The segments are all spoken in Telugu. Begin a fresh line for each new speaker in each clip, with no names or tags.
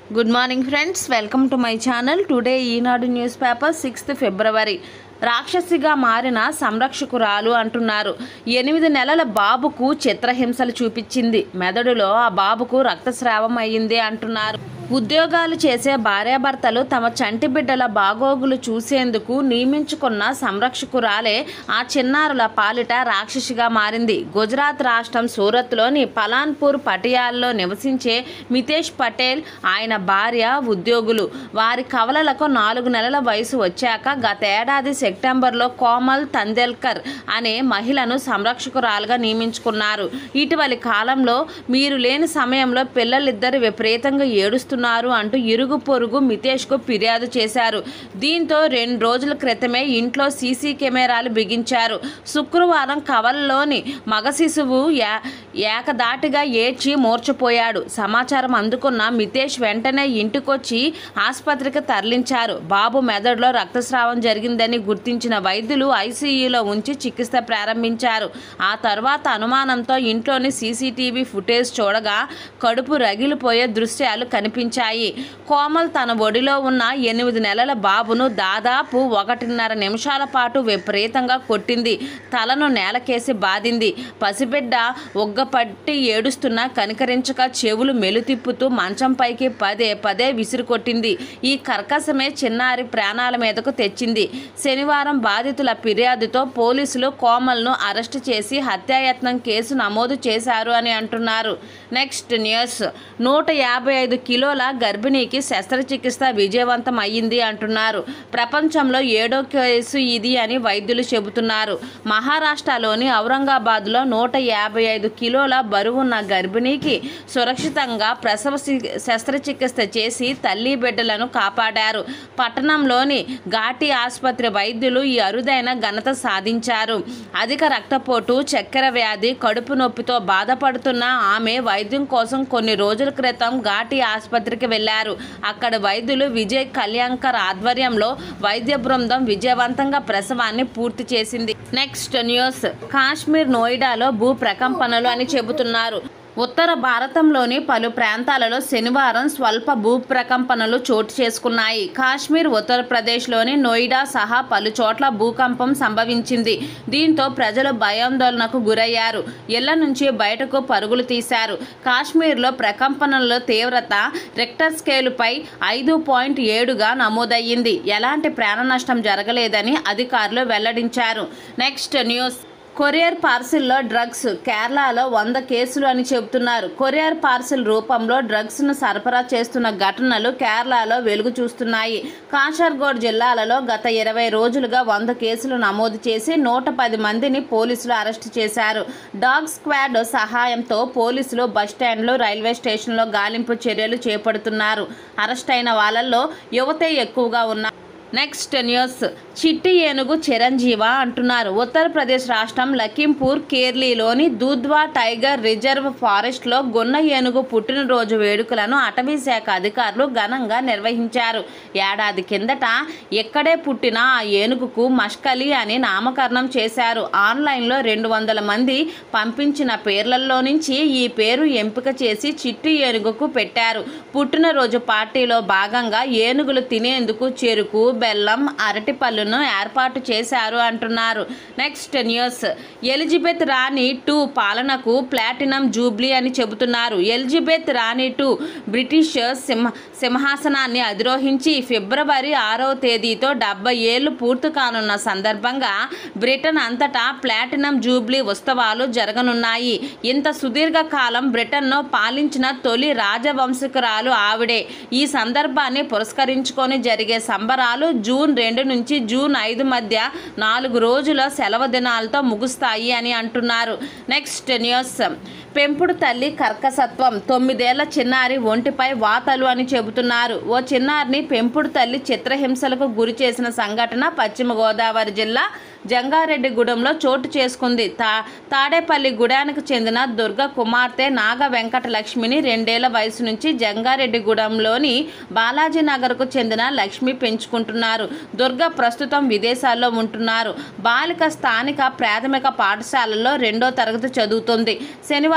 good morning friends welcome to my channel today Eenadu newspaper sixth February రాక్షసిగా మారిన సంరక్షకురాలు అంటున్నారు ఎనిమిది నెలల బాబుకు చిత్రహింసలు చూపించింది మెదడులో ఆ బాబుకు రక్తస్రావం అయ్యింది అంటున్నారు ఉద్యోగాలు చేసే భార్యాభర్తలు తమ చంటి బిడ్డల బాగోగులు చూసేందుకు నియమించుకున్న సంరక్షకురాలే ఆ చిన్నారుల పాలిట రాక్షసిగా మారింది గుజరాత్ రాష్ట్రం సూరత్లోని పలాన్పూర్ పటియాల్లో నివసించే మితేష్ పటేల్ ఆయన భార్య ఉద్యోగులు వారి కవలలకు నాలుగు నెలల వయసు వచ్చాక గతేడాది సెప్టెంబర్లో కోమల్ తందెల్కర్ అనే మహిళను సంరక్షకురాలుగా నియమించుకున్నారు ఇటీవలి కాలంలో మీరు లేని సమయంలో పిల్లలిద్దరు విపరీతంగా ఏడుస్తున్నారు అంటూ ఇరుగు పొరుగు మితేష్కు ఫిర్యాదు చేశారు దీంతో రెండు రోజుల క్రితమే ఇంట్లో సీసీ కెమెరాలు బిగించారు శుక్రవారం కవలలోని మగ శిశువు యా ఏకదాటిగా ఏడ్చి మూర్చపోయాడు సమాచారం అందుకున్న మితేష్ వెంటనే ఇంటికొచ్చి ఆసుపత్రికి తరలించారు బాబు మెదడులో రక్తస్రావం జరిగిందని గుర్తించిన వైద్యులు ఐసీయూలో ఉంచి చికిత్స ప్రారంభించారు ఆ తర్వాత అనుమానంతో ఇంట్లోని సీసీటీవీ ఫుటేజ్ చూడగా కడుపు రగిలిపోయే దృశ్యాలు కనిపించాయి కోమల్ తన ఒడిలో ఉన్న ఎనిమిది నెలల బాబును దాదాపు ఒకటిన్నర నిమిషాల పాటు విపరీతంగా కొట్టింది తలను నేలకేసి బాదింది పసిబిడ్డ ఒగ్గపట్టి ఏడుస్తున్న కనికరించక చెవులు మెలుతిప్పుతూ మంచం పైకి పదే పదే విసిరి కొట్టింది ఈ కర్కశమే చిన్నారి ప్రాణాల మీదకు తెచ్చింది శనివారం బాధితుల ఫిర్యాదుతో పోలీసులు కోమల్ను అరెస్టు చేసి హత్యాయత్నం కేసు నమోదు చేశారు అని అంటున్నారు నెక్స్ట్ న్యూస్ నూట యాభై ఐదు కిలోల గర్భిణీకి శస్త్రచికిత్స విజయవంతం అయ్యింది అంటున్నారు ప్రపంచంలో ఏడో కేసు ఇది అని వైద్యులు చెబుతున్నారు మహారాష్ట్రలోని ఔరంగాబాద్లో నూట యాభై ఐదు కిలోల బరువున్న గర్భిణీకి సురక్షితంగా ప్రసవ సి- శస్త్రచికిత్స చేసి తల్లి బిడ్డలను కాపాడారు పట్టణంలోని ఘాటి ఆసుపత్రి వైద్యులు ఈ అరుదైన ఘనత సాధించారు అధిక రక్తపోటు చక్కెర వ్యాధి కడుపు నొప్పితో బాధపడుతున్న ఆమె వైద్యం కోసం కొన్ని రోజుల క్రితం ఘాటి ఆసుపత్రికి వెళ్లారు అక్కడ వైద్యులు విజయ్ కళ్యాణ్కర్ ఆధ్వర్యంలో వైద్య బృందం విజయవంతంగా ప్రసవాన్ని పూర్తి చేసింది నెక్స్ట్ న్యూస్ కాశ్మీర్ నోయిడాలో భూ ప్రకంపనలు అని చెబుతున్నారు ఉత్తర భారతంలోని పలు ప్రాంతాలలో శనివారం స్వల్ప భూ ప్రకంపనలు చోటు చేసుకున్నాయి కాశ్మీర్ ఉత్తరప్రదేశ్లోని నోయిడా సహా పలు చోట్ల భూకంపం సంభవించింది దీంతో ప్రజలు భయాందోళనకు గురయ్యారు ఇళ్ల నుంచి బయటకు పరుగులు తీశారు కాశ్మీర్లో ప్రకంపనల తీవ్రత రిక్టర్ స్కేలుపై ఐదు పాయింట్ ఏడుగా నమోదయ్యింది ఎలాంటి ప్రాణ నష్టం జరగలేదని అధికారులు వెల్లడించారు నెక్స్ట్ న్యూస్ కొరియర్ పార్సిల్లో డ్రగ్స్ కేరళలో వంద కేసులు అని చెబుతున్నారు కొరియర్ పార్సిల్ రూపంలో డ్రగ్స్ను సరఫరా చేస్తున్న ఘటనలు కేరళలో వెలుగు చూస్తున్నాయి కాషర్గోడ్ జిల్లాలలో గత ఇరవై రోజులుగా వంద కేసులు నమోదు చేసి నూట పది మందిని పోలీసులు అరెస్టు చేశారు డాగ్ స్క్వాడ్ సహాయంతో పోలీసులు బస్టాండ్లు రైల్వే స్టేషన్లో గాలింపు చర్యలు చేపడుతున్నారు అరెస్ట్ అయిన వాళ్ళల్లో యువతే ఎక్కువగా ఉన్నారు నెక్స్ట్ న్యూస్ చిట్టి ఏనుగు చిరంజీవ అంటున్నారు ఉత్తరప్రదేశ్ రాష్ట్రం లఖింపూర్ కేర్లీలోని దూద్వా టైగర్ రిజర్వ్ ఫారెస్ట్లో గొన్న ఏనుగు పుట్టినరోజు వేడుకలను అటవీ శాఖ అధికారులు ఘనంగా నిర్వహించారు ఏడాది కిందట ఎక్కడే పుట్టిన ఆ ఏనుగుకు మష్కలి అని నామకరణం చేశారు ఆన్లైన్లో రెండు వందల మంది పంపించిన పేర్లలో నుంచి ఈ పేరు ఎంపిక చేసి చిట్టి ఏనుగుకు పెట్టారు పుట్టినరోజు పార్టీలో భాగంగా ఏనుగులు తినేందుకు చెరుకు బెల్లం అరటిపళ్ళును ఏర్పాటు చేశారు అంటున్నారు నెక్స్ట్ న్యూస్ ఎలిజబెత్ రాణి టూ పాలనకు ప్లాటినం జూబ్లీ అని చెబుతున్నారు ఎలిజబెత్ రాణి టూ బ్రిటిష్ సింహ సింహాసనాన్ని అధిరోహించి ఫిబ్రవరి ఆరవ తేదీతో డెబ్బై ఏళ్ళు పూర్తి కానున్న సందర్భంగా బ్రిటన్ అంతటా ప్లాటినం జూబ్లీ ఉత్సవాలు జరగనున్నాయి ఇంత సుదీర్ఘ కాలం బ్రిటన్ను పాలించిన తొలి రాజవంశకురాలు ఆవిడే ఈ సందర్భాన్ని పురస్కరించుకొని జరిగే సంబరాలు జూన్ రెండు నుంచి జూన్ ఐదు మధ్య నాలుగు రోజుల సెలవు దినాలతో ముగుస్తాయి అని అంటున్నారు నెక్స్ట్ న్యూస్ పెంపుడు తల్లి కర్కసత్వం తొమ్మిదేళ్ల చిన్నారి ఒంటిపై వాతలు అని చెబుతున్నారు ఓ చిన్నారిని పెంపుడు తల్లి చిత్రహింసలకు గురి చేసిన సంఘటన పశ్చిమ గోదావరి జిల్లా జంగారెడ్డిగూడెంలో చోటు చేసుకుంది తా తాడేపల్లి గుడానికి చెందిన దుర్గ కుమార్తె నాగ వెంకట లక్ష్మిని రెండేళ్ల వయసు నుంచి జంగారెడ్డిగూడెంలోని బాలాజీ నగర్కు చెందిన లక్ష్మి పెంచుకుంటున్నారు దుర్గ ప్రస్తుతం విదేశాల్లో ఉంటున్నారు బాలిక స్థానిక ప్రాథమిక పాఠశాలలో రెండో తరగతి చదువుతుంది శనివారం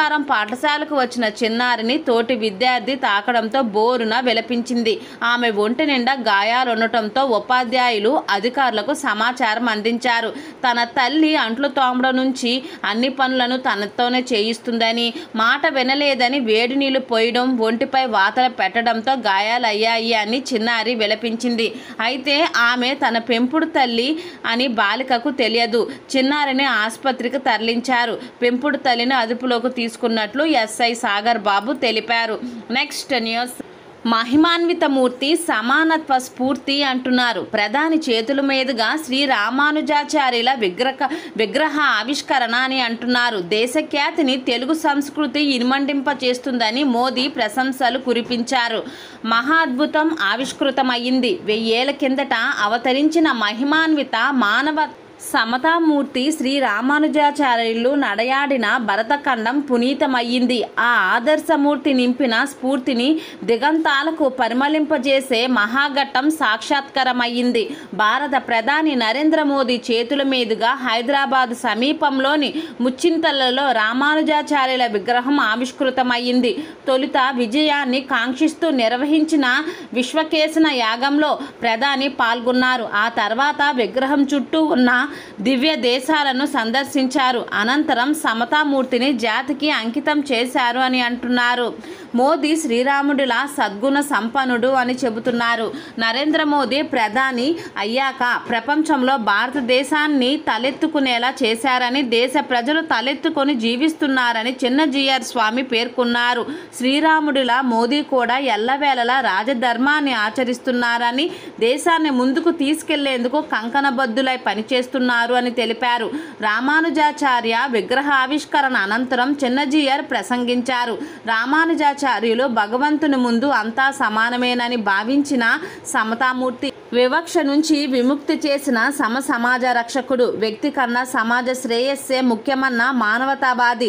శనివారం పాఠశాలకు వచ్చిన చిన్నారిని తోటి విద్యార్థి తాకడంతో బోరున విలపించింది ఆమె ఒంటి నిండా గాయాలుండటంతో ఉపాధ్యాయులు అధికారులకు సమాచారం అందించారు తన తల్లి అంట్లు తోమడం నుంచి అన్ని పనులను తనతోనే చేయిస్తుందని మాట వినలేదని వేడి నీళ్లు పోయడం ఒంటిపై వాతలు పెట్టడంతో గాయాలయ్యాయి అని చిన్నారి విలపించింది అయితే ఆమె తన పెంపుడు తల్లి అని బాలికకు తెలియదు చిన్నారిని ఆసుపత్రికి తరలించారు పెంపుడు తల్లిని అదుపులోకి తీసుకున్నట్లు ఎస్ఐ సాగర్ బాబు తెలిపారు నెక్స్ట్ న్యూస్ మహిమాన్విత మూర్తి సమానత్వ స్ఫూర్తి అంటున్నారు ప్రధాని చేతుల మీదుగా శ్రీ రామానుజాచార్యుల విగ్రహ విగ్రహ ఆవిష్కరణ అని అంటున్నారు దేశఖ్యాతిని తెలుగు సంస్కృతి ఇనుమండింప చేస్తుందని మోదీ ప్రశంసలు కురిపించారు మహా అద్భుతం ఆవిష్కృతమయ్యింది వెయ్యేళ్ల కిందట అవతరించిన మహిమాన్విత మానవ సమతామూర్తి శ్రీ రామానుజాచార్యులు నడయాడిన భరతఖండం పునీతమయ్యింది ఆ ఆదర్శమూర్తి నింపిన స్ఫూర్తిని దిగంతాలకు పరిమళింపజేసే మహాఘట్టం సాక్షాత్కారమయ్యింది భారత ప్రధాని నరేంద్ర మోదీ చేతుల మీదుగా హైదరాబాద్ సమీపంలోని ముచ్చింతలలో రామానుజాచార్యుల విగ్రహం ఆవిష్కృతమయ్యింది తొలుత విజయాన్ని కాంక్షిస్తూ నిర్వహించిన విశ్వకేశన యాగంలో ప్రధాని పాల్గొన్నారు ఆ తర్వాత విగ్రహం చుట్టూ ఉన్న దివ్య దేశాలను సందర్శించారు అనంతరం సమతామూర్తిని జాతికి అంకితం చేశారు అని అంటున్నారు మోదీ శ్రీరాముడిలా సద్గుణ సంపన్నుడు అని చెబుతున్నారు నరేంద్ర మోదీ ప్రధాని అయ్యాక ప్రపంచంలో భారతదేశాన్ని తలెత్తుకునేలా చేశారని దేశ ప్రజలు తలెత్తుకొని జీవిస్తున్నారని చిన్నజీఆర్ స్వామి పేర్కొన్నారు శ్రీరాముడిలా మోదీ కూడా ఎల్లవేళలా రాజధర్మాన్ని ఆచరిస్తున్నారని దేశాన్ని ముందుకు తీసుకెళ్లేందుకు కంకణబద్దులై పనిచేస్తున్నారు అని తెలిపారు రామానుజాచార్య విగ్రహావిష్కరణ అనంతరం చిన్నజీయర్ ప్రసంగించారు రామానుజాచార్యులు భగవంతుని ముందు అంతా సమానమేనని భావించిన సమతామూర్తి వివక్ష నుంచి విముక్తి చేసిన సమ సమాజ రక్షకుడు వ్యక్తి కన్నా సమాజ శ్రేయస్సే ముఖ్యమన్న మానవతావాది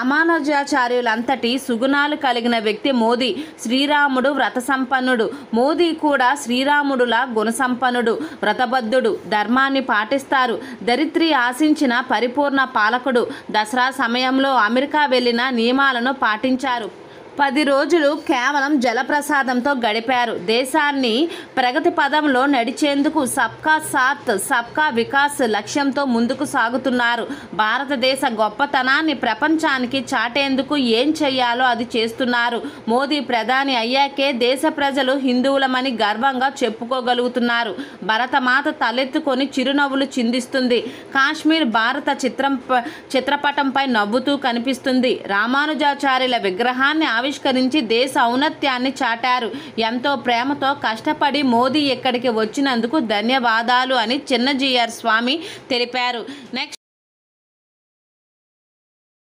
రామానుజాచార్యులంతటి సుగుణాలు కలిగిన వ్యక్తి మోదీ శ్రీరాముడు వ్రత సంపన్నుడు మోదీ కూడా శ్రీరాముడులా గుణసంపన్నుడు వ్రతబద్ధుడు ధర్మాన్ని పాటిస్తారు దరిద్రి ఆశించిన పరిపూర్ణ పాలకుడు దసరా సమయంలో అమెరికా వెళ్లిన నియమాలను పాటించారు పది రోజులు కేవలం జలప్రసాదంతో గడిపారు దేశాన్ని ప్రగతి పదంలో నడిచేందుకు సబ్కా సాత్ సబ్కా వికాస్ లక్ష్యంతో ముందుకు సాగుతున్నారు భారతదేశ గొప్పతనాన్ని ప్రపంచానికి చాటేందుకు ఏం చెయ్యాలో అది చేస్తున్నారు మోదీ ప్రధాని అయ్యాకే దేశ ప్రజలు హిందువులమని గర్వంగా చెప్పుకోగలుగుతున్నారు భరతమాత తలెత్తుకొని చిరునవ్వులు చిందిస్తుంది కాశ్మీర్ భారత చిత్రం ప- చిత్రపటంపై నవ్వుతూ కనిపిస్తుంది రామానుజాచార్యుల విగ్రహాన్ని ఆవిష్కరించి దేశ ఔన్నత్యాన్ని చాటారు ఎంతో ప్రేమతో కష్టపడి మోదీ ఇక్కడికి వచ్చినందుకు ధన్యవాదాలు అని చిన్నజీఆర్ స్వామి తెలిపారు నెక్స్ట్